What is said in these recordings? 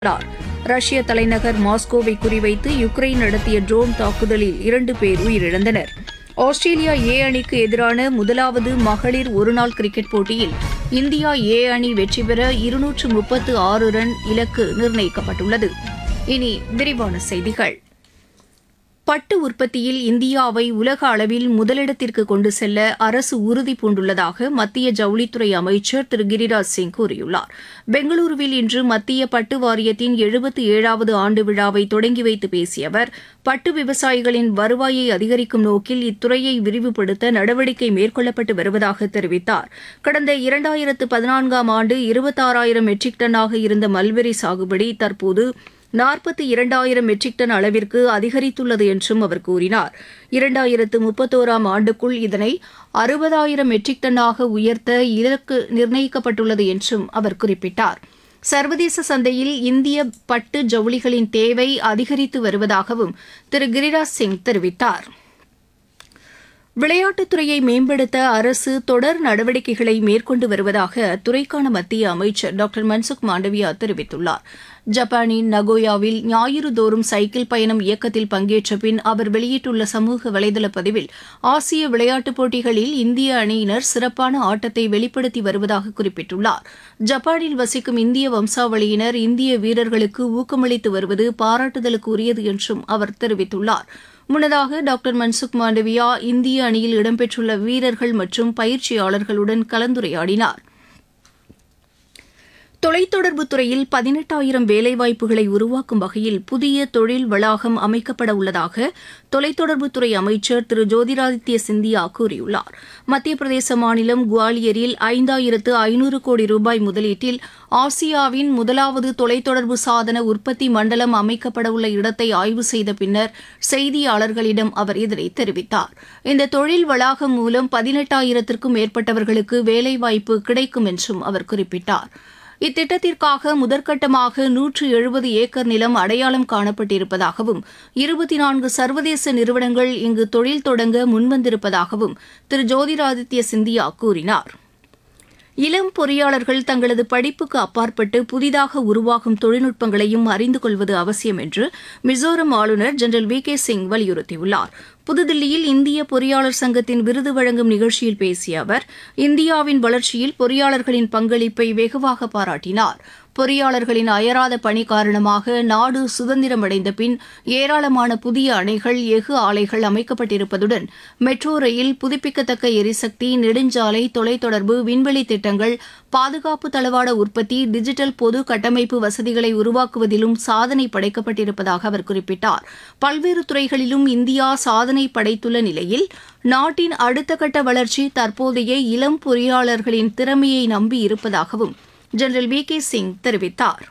உள்ளார் ரஷ்ய தலைநகர் மாஸ்கோவை குறிவைத்து யுக்ரைன் நடத்திய ட்ரோன் தாக்குதலில் இரண்டு பேர் உயிரிழந்தனர் ஆஸ்திரேலியா ஏ அணிக்கு எதிரான முதலாவது மகளிர் ஒருநாள் கிரிக்கெட் போட்டியில் இந்தியா ஏ அணி வெற்றி பெற இருநூற்று முப்பத்து ஆறு ரன் இலக்கு நிர்ணயிக்கப்பட்டுள்ளது இனி விரிவான செய்திகள் பட்டு உற்பத்தியில் இந்தியாவை உலக அளவில் முதலிடத்திற்கு கொண்டு செல்ல அரசு உறுதி பூண்டுள்ளதாக மத்திய ஜவுளித்துறை அமைச்சர் திரு கிரிராஜ் சிங் கூறியுள்ளார் பெங்களூருவில் இன்று மத்திய பட்டு வாரியத்தின் எழுபத்தி ஏழாவது ஆண்டு விழாவை தொடங்கி வைத்து பேசிய அவர் பட்டு விவசாயிகளின் வருவாயை அதிகரிக்கும் நோக்கில் இத்துறையை விரிவுபடுத்த நடவடிக்கை மேற்கொள்ளப்பட்டு வருவதாக தெரிவித்தார் கடந்த இரண்டாயிரத்து பதினான்காம் ஆண்டு இருபத்தாறாயிரம் மெட்ரிக் டன்னாக இருந்த மல்பெரி சாகுபடி தற்போது நாற்பத்தி இரண்டாயிரம் மெட்ரிக் டன் அளவிற்கு அதிகரித்துள்ளது என்றும் அவர் கூறினார் இரண்டாயிரத்து முப்பத்தோராம் ஆண்டுக்குள் இதனை அறுபதாயிரம் மெட்ரிக் டன்னாக உயர்த்த இலக்கு நிர்ணயிக்கப்பட்டுள்ளது என்றும் அவர் குறிப்பிட்டார் சர்வதேச சந்தையில் இந்திய பட்டு ஜவுளிகளின் தேவை அதிகரித்து வருவதாகவும் திரு கிரிராஜ் சிங் தெரிவித்தார் விளையாட்டுத்துறையை மேம்படுத்த அரசு தொடர் நடவடிக்கைகளை மேற்கொண்டு வருவதாக அத்துறைக்கான மத்திய அமைச்சர் டாக்டர் மன்சுக் மாண்டவியா தெரிவித்துள்ளார் ஜப்பானின் நகோயாவில் ஞாயிறு தோறும் சைக்கிள் பயணம் இயக்கத்தில் பங்கேற்ற பின் அவர் வெளியிட்டுள்ள சமூக வலைதள பதிவில் ஆசிய விளையாட்டுப் போட்டிகளில் இந்திய அணியினர் சிறப்பான ஆட்டத்தை வெளிப்படுத்தி வருவதாக குறிப்பிட்டுள்ளார் ஜப்பானில் வசிக்கும் இந்திய வம்சாவளியினர் இந்திய வீரர்களுக்கு ஊக்கமளித்து வருவது பாராட்டுதலுக்கு உரியது என்றும் அவர் தெரிவித்துள்ளார் முன்னதாக டாக்டர் மன்சுக் மாண்டவியா இந்திய அணியில் இடம்பெற்றுள்ள வீரர்கள் மற்றும் பயிற்சியாளர்களுடன் கலந்துரையாடினார் தொலைத்தொடர்புத் துறையில் பதினெட்டாயிரம் வேலைவாய்ப்புகளை உருவாக்கும் வகையில் புதிய தொழில் வளாகம் அமைக்கப்பட உள்ளதாக தொலைத்தொடர்புத்துறை அமைச்சர் திரு ஜோதிராதித்ய சிந்தியா கூறியுள்ளார் மத்திய பிரதேச மாநிலம் குவாலியரில் ஐந்தாயிரத்து ஐநூறு கோடி ரூபாய் முதலீட்டில் ஆசியாவின் முதலாவது தொலைத்தொடர்பு சாதன உற்பத்தி மண்டலம் அமைக்கப்பட உள்ள இடத்தை ஆய்வு செய்த பின்னர் செய்தியாளர்களிடம் அவர் இதனை தெரிவித்தார் இந்த தொழில் வளாகம் மூலம் பதினெட்டாயிரத்திற்கும் மேற்பட்டவர்களுக்கு வேலைவாய்ப்பு கிடைக்கும் என்றும் அவர் குறிப்பிட்டார் இத்திட்டத்திற்காக முதற்கட்டமாக நூற்று எழுபது ஏக்கர் நிலம் அடையாளம் காணப்பட்டிருப்பதாகவும் இருபத்தி நான்கு சர்வதேச நிறுவனங்கள் இங்கு தொழில் தொடங்க முன்வந்திருப்பதாகவும் திரு ஜோதிராதித்ய சிந்தியா கூறினார் இளம் பொறியாளர்கள் தங்களது படிப்புக்கு அப்பாற்பட்டு புதிதாக உருவாகும் தொழில்நுட்பங்களையும் அறிந்து கொள்வது அவசியம் என்று மிசோரம் ஆளுநர் ஜெனரல் வி கே சிங் வலியுறுத்தியுள்ளார் புதுதில்லியில் இந்திய பொறியாளர் சங்கத்தின் விருது வழங்கும் நிகழ்ச்சியில் பேசிய அவர் இந்தியாவின் வளர்ச்சியில் பொறியாளர்களின் பங்களிப்பை வெகுவாக பாராட்டினார் பொறியாளர்களின் அயராத பணி காரணமாக நாடு சுதந்திரமடைந்த பின் ஏராளமான புதிய அணைகள் எஃகு ஆலைகள் அமைக்கப்பட்டிருப்பதுடன் மெட்ரோ ரயில் புதுப்பிக்கத்தக்க எரிசக்தி நெடுஞ்சாலை தொலைத்தொடர்பு விண்வெளி திட்டங்கள் பாதுகாப்பு தளவாட உற்பத்தி டிஜிட்டல் பொது கட்டமைப்பு வசதிகளை உருவாக்குவதிலும் சாதனை படைக்கப்பட்டிருப்பதாக அவர் குறிப்பிட்டார் பல்வேறு துறைகளிலும் இந்தியா சாதனை படைத்துள்ள நிலையில் நாட்டின் அடுத்த கட்ட வளர்ச்சி தற்போதைய இளம் பொறியாளர்களின் திறமையை நம்பி இருப்பதாகவும் ஜெனரல் வி கே சிங் தெரிவித்தார்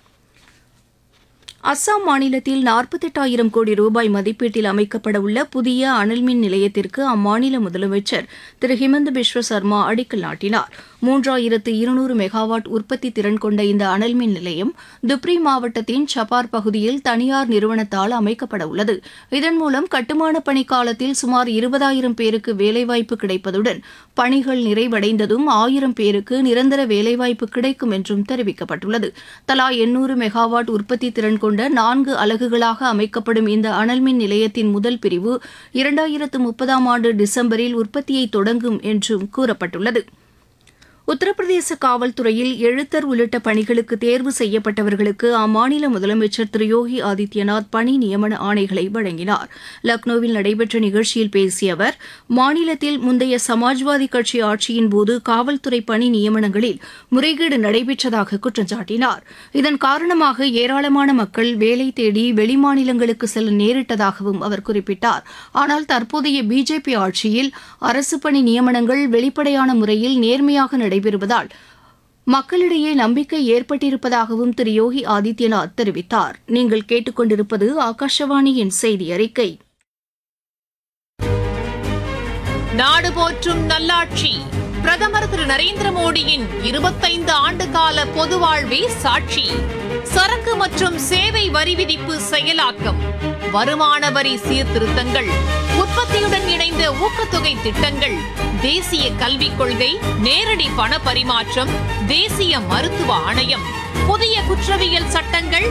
அஸ்ஸாம் மாநிலத்தில் நாற்பத்தெட்டாயிரம் கோடி ரூபாய் மதிப்பீட்டில் அமைக்கப்பட உள்ள புதிய அனல்மின் நிலையத்திற்கு அம்மாநில முதலமைச்சர் திரு ஹிமந்த பிஸ்வ சர்மா அடிக்கல் நாட்டினார் மூன்றாயிரத்து இருநூறு மெகாவாட் உற்பத்தி திறன் கொண்ட இந்த அனல்மின் நிலையம் துப்ரி மாவட்டத்தின் சப்பார் பகுதியில் தனியார் நிறுவனத்தால் அமைக்கப்பட உள்ளது இதன் மூலம் கட்டுமான பணி காலத்தில் சுமார் இருபதாயிரம் பேருக்கு வேலைவாய்ப்பு கிடைப்பதுடன் பணிகள் நிறைவடைந்ததும் ஆயிரம் பேருக்கு நிரந்தர வேலைவாய்ப்பு கிடைக்கும் என்றும் தெரிவிக்கப்பட்டுள்ளது தலா எண்ணூறு மெகாவாட் உற்பத்தி திறன் கொண்ட நான்கு அலகுகளாக அமைக்கப்படும் இந்த அனல்மின் நிலையத்தின் முதல் பிரிவு இரண்டாயிரத்து முப்பதாம் ஆண்டு டிசம்பரில் உற்பத்தியை தொடங்கும் என்றும் கூறப்பட்டுள்ளது உத்தரப்பிரதேச காவல்துறையில் எழுத்தர் உள்ளிட்ட பணிகளுக்கு தேர்வு செய்யப்பட்டவர்களுக்கு அம்மாநில முதலமைச்சர் திரு யோகி ஆதித்யநாத் பணி நியமன ஆணைகளை வழங்கினார் லக்னோவில் நடைபெற்ற நிகழ்ச்சியில் பேசிய அவர் மாநிலத்தில் முந்தைய சமாஜ்வாதி கட்சி ஆட்சியின் போது காவல்துறை பணி நியமனங்களில் முறைகேடு நடைபெற்றதாக குற்றம் சாட்டினார் இதன் காரணமாக ஏராளமான மக்கள் வேலை தேடி வெளிமாநிலங்களுக்கு செல்ல நேரிட்டதாகவும் அவர் குறிப்பிட்டார் ஆனால் தற்போதைய பிஜேபி ஆட்சியில் அரசு பணி நியமனங்கள் வெளிப்படையான முறையில் நேர்மையாக நடைபெறுவதால் மக்களிடையே நம்பிக்கை ஏற்பட்டிருப்பதாகவும் திரு யோகி ஆதித்யநாத் தெரிவித்தார் நீங்கள் கேட்டுக்கொண்டிருப்பது ஆகாஷவாணியின் செய்தி அறிக்கை நாடு போற்றும் நல்லாட்சி பிரதமர் திரு நரேந்திர மோடியின் இருபத்தைந்து ஆண்டு கால பொது வாழ்வே சாட்சி சரக்கு மற்றும் சேவை வரி விதிப்பு செயலாக்கம் வருமான வரி சீர்திருத்தங்கள் உற்பத்தியுடன் இணைந்த ஊக்கத்தொகை திட்டங்கள் தேசிய கல்விக் கொள்கை நேரடி பண பரிமாற்றம் தேசிய மருத்துவ ஆணையம் புதிய குற்றவியல் சட்டங்கள்